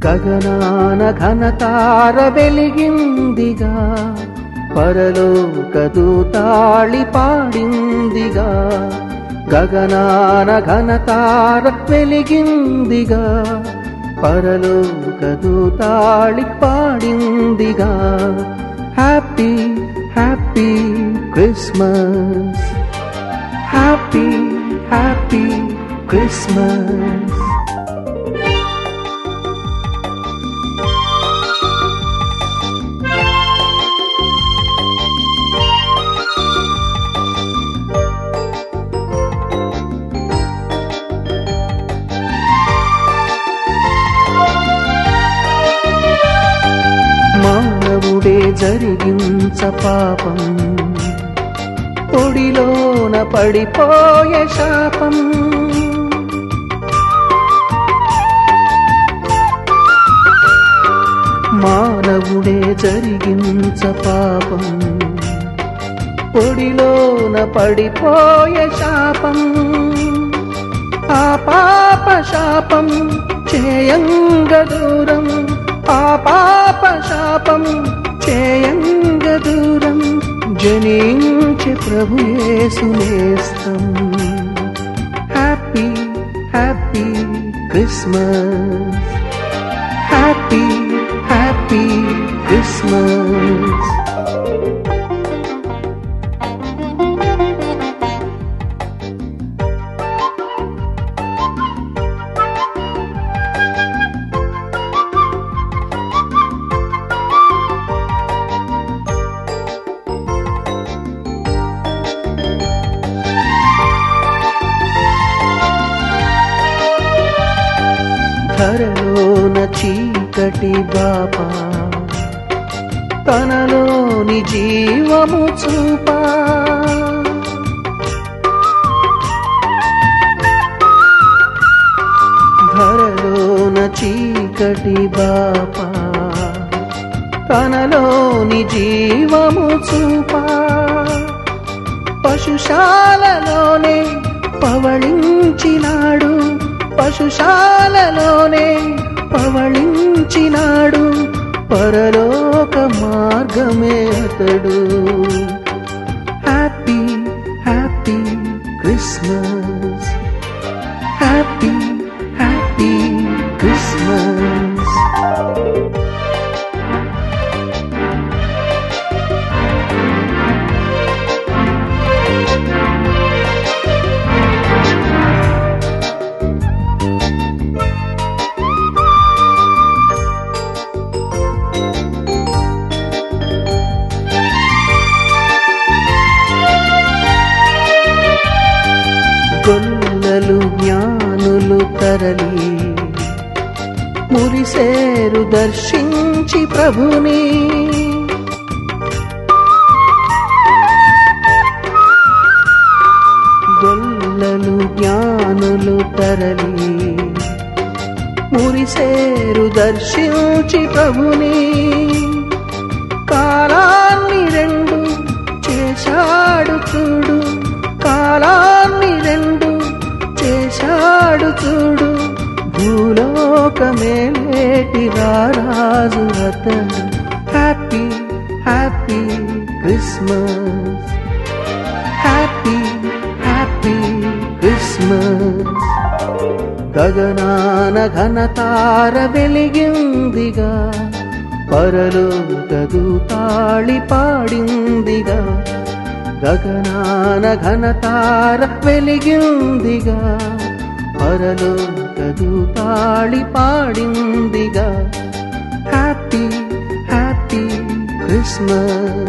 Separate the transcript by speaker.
Speaker 1: గగనాన ఘనతార వెలిగిందిగా పరలోక దూతాళి పాడిందిగా గగనాన ఘనతార వెలిగిందిగా పరలోక దూతాళి పాడిందిగా happy happy Christmas happy happy Christmas మానవుడే జరిగించ పాపం పొడిలోన పడిపోయే శాపం మానవుడే జరిగించ పాపం పొడిలోన పడిపోయే శాపం ఆ పాప శాపం చేయంగ దూరం ఆ పాప శాపం చేయంగ దూరం జనించి ప్రభు యేసునేస్తం happy happy Christmas happy happy Christmas ధరలోన చీకటి బాపా తనలోని జీవము చూపా ధరలోన చీకటి బాపా తనలోని జీవము చూపా పశుశాలలోనే పవళించినాడు పశుశాలలోనే పవళించినాడు పరలోక మార్గమే అతడు happy happy Christmas happy happy Christmas గొల్లలు జ్ఞానులు తరలి మురిసేరు దర్శించి ప్రభుని గొల్లలు జ్ఞానులు తరలి మురిసేరు దర్శించి ప్రభుని కాలాన్ని రెండు చేశాడు చూడు కాలాన్ని రెండు చేశాడు చూడు భూలోకమేలేటి రారాజు అతడు happy happy Christmas happy happy Christmas గగనాన ఘనతార వెలిగిందిగా పరలోక దూతాళి పాడిందిగా గగనాన ఘనతార వెలిగిందిగా పరలోక దూతాళి పాడిందిగా హ్యాపీ హ్యాపీ క్రిస్మస్